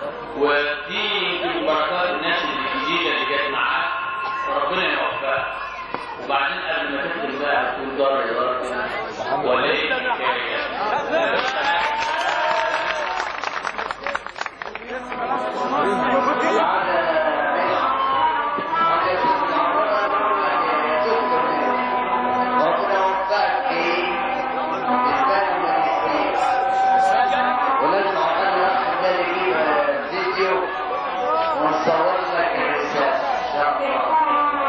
ودي من بركات الناس الجديده اللي جت معاك وربنا يوفقك وبعدين قبل ما تختم بقى هتكون دار اداره كده ولا ايه الحكايه؟ ولازم عقلنا واحد ده يجيب فيديو ونصور لك الرسالة إن شاء الله.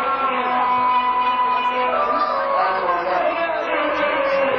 أهلا وسهلا.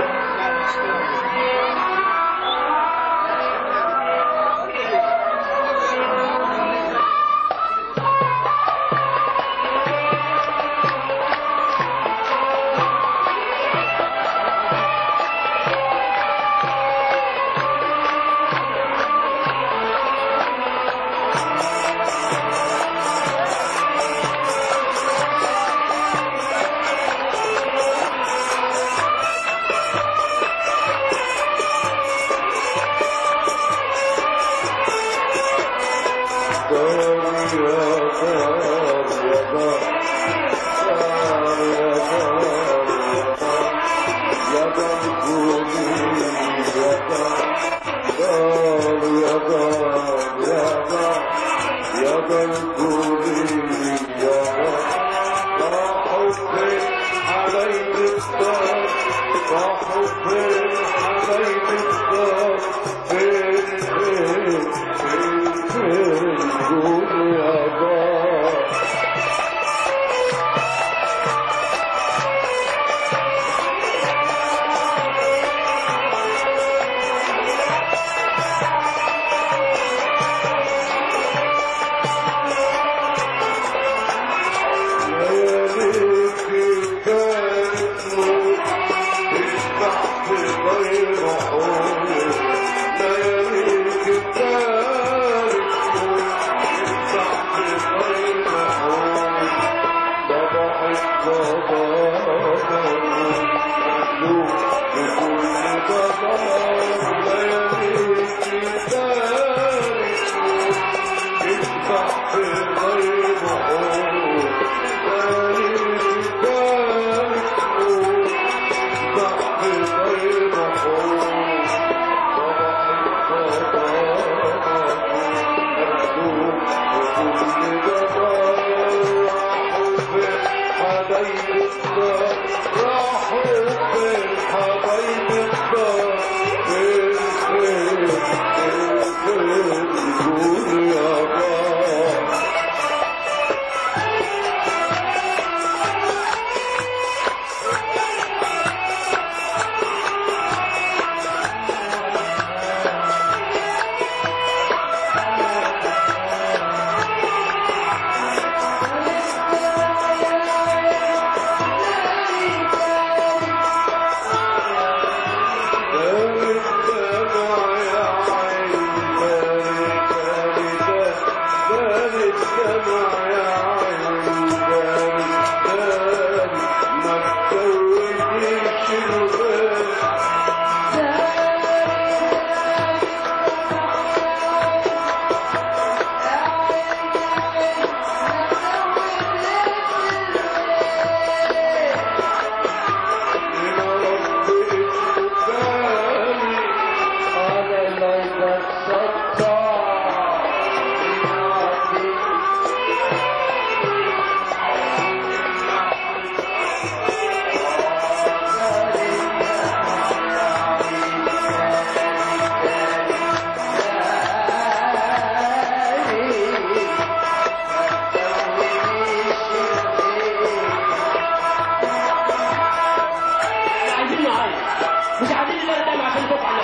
صباح الصباح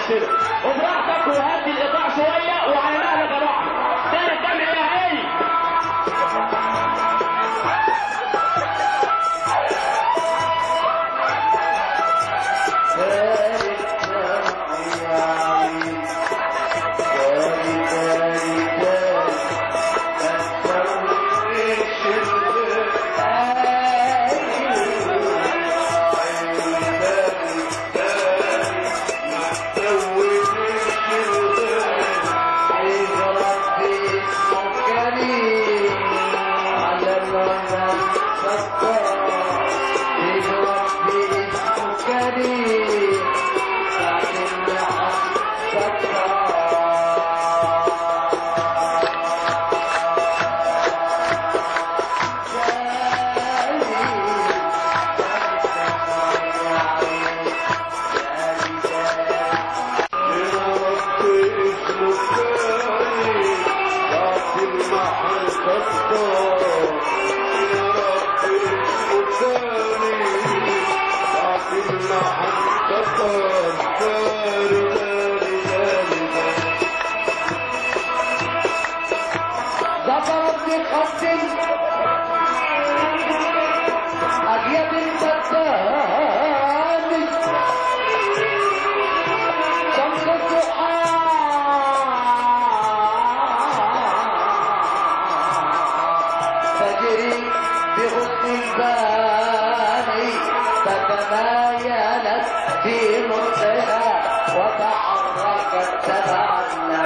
كده وبراحتك وهدي الايقاع شويه وعلى مهلك يا بعض تاني الدم يا هاي ذكر ابن خط أبيض الفتان شمس الضحى تجري بغصن الباني فتمايلت في مخها وتحركت تبع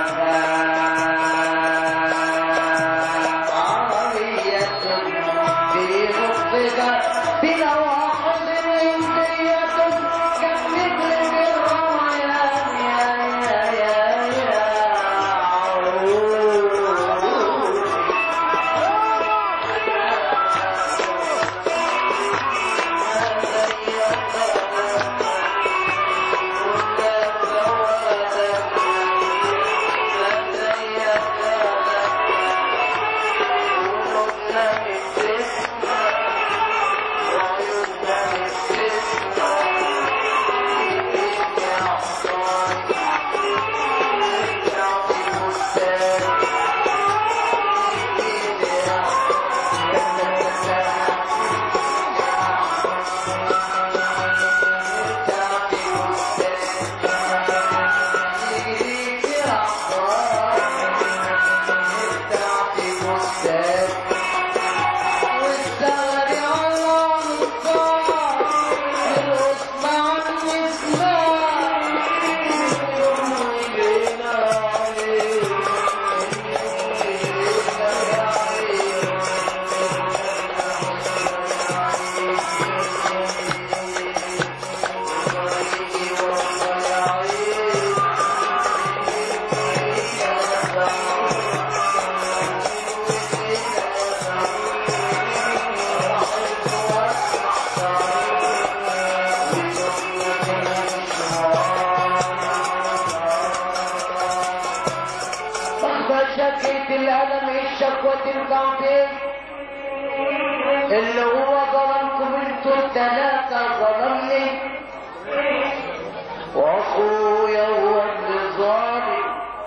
عالية في مخها بلواحظ إندية كالنجل بالرميان يا يا يا يا عروس مهما شكيت الألم الشكوى ترجع فين اللي هو ظلمكم انتوا التلاتة ظلمني واخويا هو اللي ظالم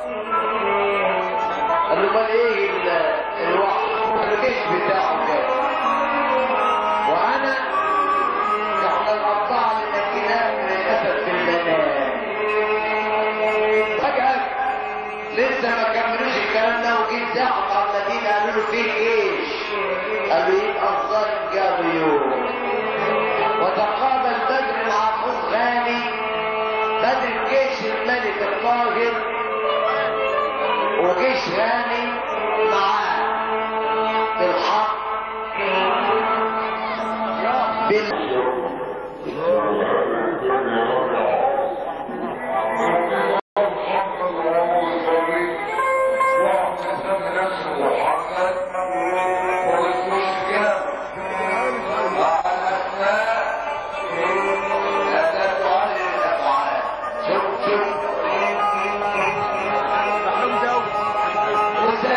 قال له امال ايه ال- الوحش الجيش بتاعه ده وانا احنا القطاع للكلام للاسف في المنام فجأة لسه ما كملوش الكلام ده وجيت زحف على المدينة قالوا له في جيش قالوا يبقى الظالم جابوا يوم وتقابل بدر مع اخوه غاني بدر جيش الملك الطاهر وجيش غاني معاه بالحق بال... شوف شوف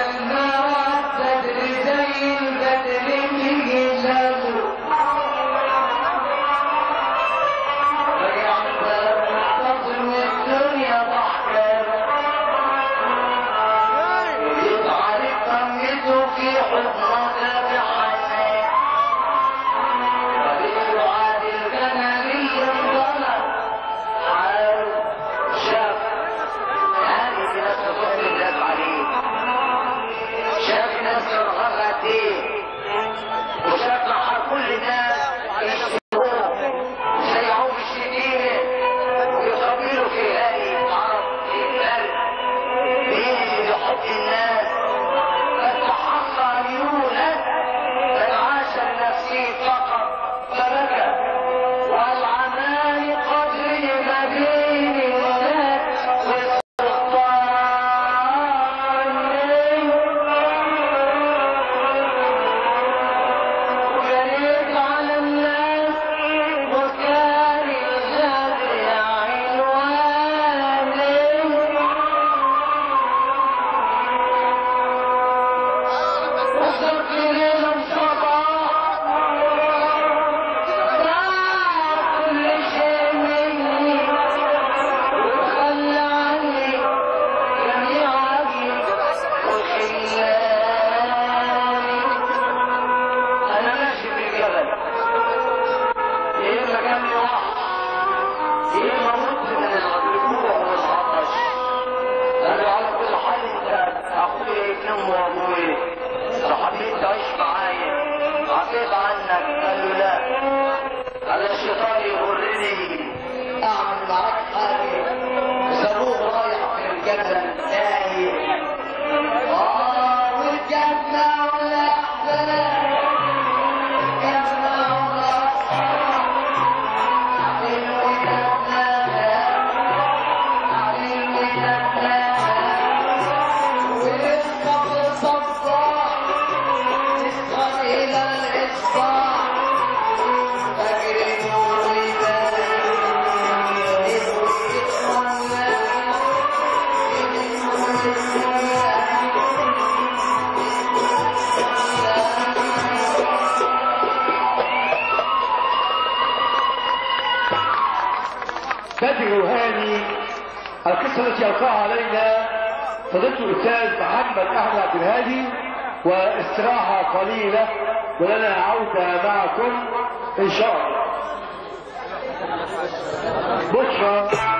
التي يلقاها علينا فضيلة الأستاذ محمد أحمد عبد الهادي واستراحة قليلة ولنا عودة معكم إن شاء الله بشرى